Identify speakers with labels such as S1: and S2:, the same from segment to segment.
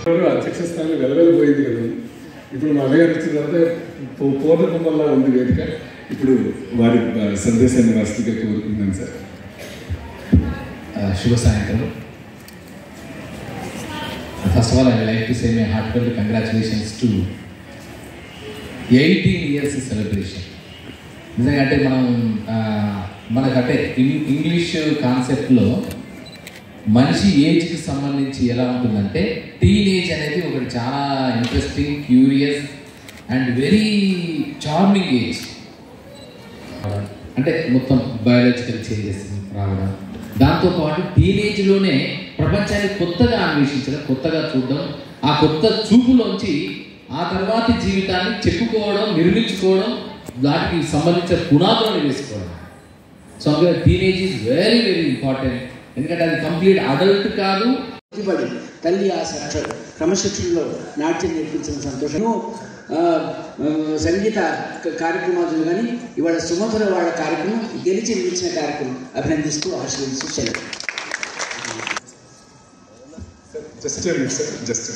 S1: అధ్యక్ష స్థానం వెలవెలబోయింది కదా ఇప్పుడు మా అన్నగారు వచ్చిన తర్వాత పూ- పూర్ణ కుంభంలా ఉంది వేదిక ఇప్పుడు వారి ఆ, సందేశాన్ని వస్తుగా కోరుకుంటున్నాను సార్
S2: Uh, శుభ సాయంత్రం first of all I like to say my heartful congratulations to eighteen years celebration నిజంగా అంటే మనం ఆ, మనకంటే ఇం- ఇంగ్లీష్ కాన్సెప్ట్లో మనిషి ఏజ్కి సంబంధించి ఎలా ఉంటుందంటే టీనేజ్ అనేది ఒకటి చాలా interesting curious and very charming age అంటే మొత్తం బయాలజికల్ చేంజెస్ రావడం దాంతోపాటు టీనేజ్లోనే ప్రపంచాన్ని కొత్తగా అన్వేషించడం కొత్తగా చూడడం ఆ కొత్త చూపులోంచి ఆ తర్వాతి జీవితాన్ని చెప్పుకోవడం నిర్మించుకోవడం వాటికి సంబంధించిన పునాదులను వేసుకోవడం సో అందుకే teenage is very very important ఎందుకంటే అది కంప్లీట్ అడల్ట్ కాదు
S3: ప్రతిబడి తల్లి ఆశ అక్షర క్రమశిక్షణలో నాట్యం నేర్పించిన సంతోషం ఆ, ఆ, సంగీత క- కార్యక్రమాలు కానీ ఇవాళ సుమధుర వాళ్ళ కార్యక్రమం గెలిచి నిలిచిన కార్యక్రమం అభినందిస్తూ ఆశీర్వదిస్తూ సెలవు
S1: జస్ట్ సార్ జస్ట్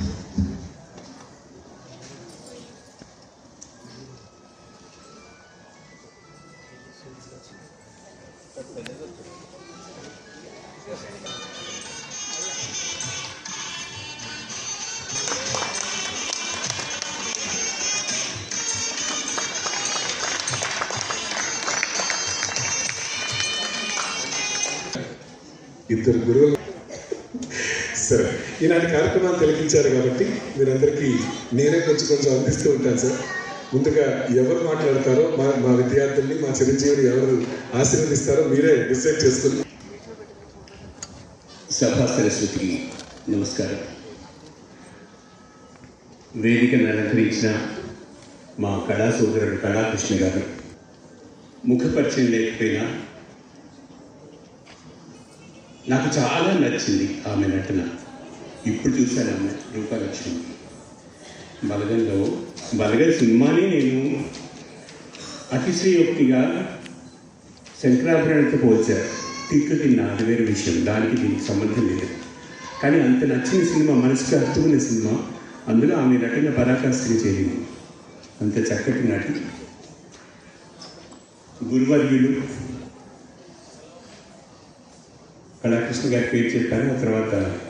S4: ఇద్దరు గురువులు సరే ఈనాటి కార్యక్రమాన్ని తిలకించారు కాబట్టి మీరందరికీ నేనే కొంచెం కొంచెం అందిస్తూ ఉంటాను సార్ ముందుగా ఎవరు మాట్లాడతారో మా మా విద్యార్థుల్ని మా చిరంజీవిని ఎవరు ఆశీర్వదిస్తారో మీరే డిసైడ్ చేసుకుని
S5: సభా సరస్వతికి నమస్కారం వేదికను అలంకరించిన మా కళా సోదరుడు కళాకృష్ణ గారు ముఖపరిచయం లేకపోయినా నాకు చాలా నచ్చింది ఆమె నటన ఇప్పుడు చూశాను ఆమె రూపాలక్ష్మి బలగంలో బలగన్ సినిమానే నేను అతిశయోక్తిగా శంకరాభరణతో పోల్చారు తిట్లు తిన్న అది వేరే విషయం దానికి దీనికి సంబంధం లేదు కానీ అంత నచ్చిన సినిమా మనసుకు హత్తుకున్న సినిమా అందులో ఆమె నటన పరాకాష్ఠకి చేరింది అంత చక్కటి నటి గురువర్యులు కళాకృష్ణ గారి పేరు చెప్పారు ఆ తర్వాత